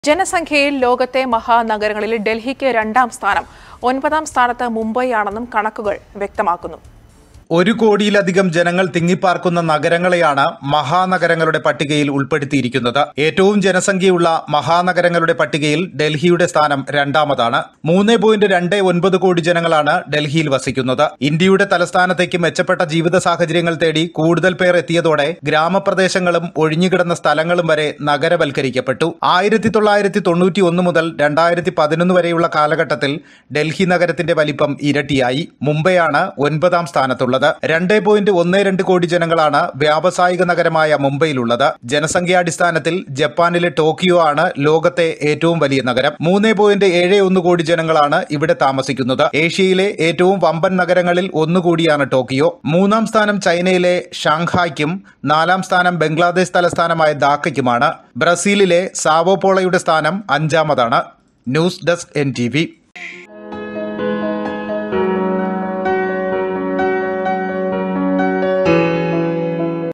ജനസംഖ്യയിൽ ലോകത്തെ മഹാനഗരങ്ങളിൽ ഡൽഹിക്ക് രണ്ടാം സ്ഥാനം ഒൻപതാം സ്ഥാനത്ത് മുംബൈയാണെന്നും കണക്കുകൾ വ്യക്തമാക്കുന്നു ഒരു കോടിയിലധികം ജനങ്ങൾ തിങ്ങിപ്പാർക്കുന്ന നഗരങ്ങളെയാണ് മഹാനഗരങ്ങളുടെ പട്ടികയിൽ ഉൾപ്പെടുത്തിയിരിക്കുന്നത് ഏറ്റവും ജനസംഖ്യയുള്ള മഹാനഗരങ്ങളുടെ പട്ടികയിൽ ഡൽഹിയുടെ സ്ഥാനം രണ്ടാമതാണ് മൂന്ന് പോയിന്റ് രണ്ട് ഒൻപത് കോടി ജനങ്ങളാണ് ഡൽഹിയിൽ വസിക്കുന്നത് ഇന്ത്യയുടെ തലസ്ഥാനത്തേക്ക് മെച്ചപ്പെട്ട ജീവിത സാഹചര്യങ്ങൾ തേടി കൂടുതൽ പേർ എത്തിയതോടെ ഗ്രാമപ്രദേശങ്ങളും ഒഴിഞ്ഞുകിടന്ന സ്ഥലങ്ങളും വരെ നഗരവൽക്കരിക്കപ്പെട്ടു ആയിരത്തി തൊള്ളായിരത്തി തൊണ്ണൂറ്റി ഒന്ന് മുതൽ രണ്ടായിരത്തി പതിനൊന്ന് വരെയുള്ള കാലഘട്ടത്തിൽ ഡൽഹി നഗരത്തിന്റെ വലിപ്പം ഇരട്ടിയായി മുംബൈയാണ് ഒൻപതാം സ്ഥാനത്തുള്ളത് രണ്ട് പോയിന്റ് ഒന്ന് രണ്ട് കോടി ജനങ്ങളാണ് വ്യാവസായിക നഗരമായ മുംബൈയിലുള്ളത് ജനസംഖ്യാടിസ്ഥാനത്തിൽ ജപ്പാനിലെ ടോക്കിയോ ആണ് ലോകത്തെ ഏറ്റവും വലിയ നഗരം മൂന്ന് പോയിന്റ് ഏഴ് ഒന്ന് കോടി ജനങ്ങളാണ് ഇവിടെ താമസിക്കുന്നത് ഏഷ്യയിലെ ഏറ്റവും വമ്പൻ നഗരങ്ങളിൽ ഒന്നുകൂടിയാണ് ടോക്കിയോ മൂന്നാം സ്ഥാനം ചൈനയിലെ ഷാങ്ഹായ്ക്കും നാലാം സ്ഥാനം ബംഗ്ലാദേശ് തലസ്ഥാനമായ ധാക്കയ്ക്കുമാണ് ബ്രസീലിലെ സാവോപോളയുടെ സ്ഥാനം അഞ്ചാമതാണ് ന്യൂസ് ഡെസ്ക് എൻ